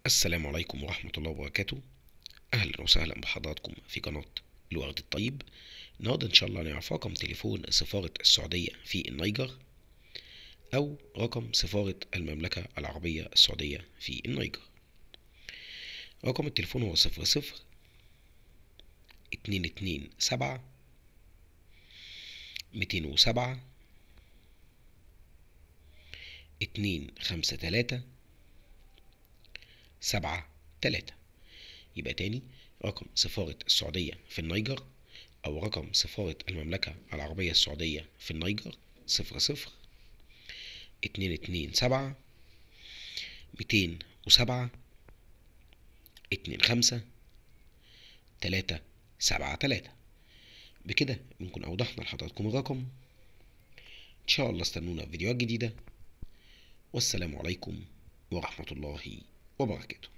السلام عليكم ورحمة الله وبركاته أهلا وسهلا بحضراتكم في قناة الورد الطيب النهاردة إن شاء الله نعرف رقم تليفون سفارة السعودية في النيجر أو رقم سفارة المملكة العربية السعودية في النيجر رقم التليفون هو صفر صفر اتنين اتنين سبعة ميتين وسبعة اتنين خمسة تلاتة سبعة تلاتة يبقى تاني رقم سفارة السعودية في النيجر أو رقم سفارة المملكة العربية السعودية في النيجر صفر صفر اتنين اتنين سبعة ميتين وسبعة اتنين خمسة تلاتة سبعة تلاتة بكده بنكون أوضحنا لحضراتكم الرقم إن شاء الله استنونا في فيديوهات جديدة والسلام عليكم ورحمة الله وبركاته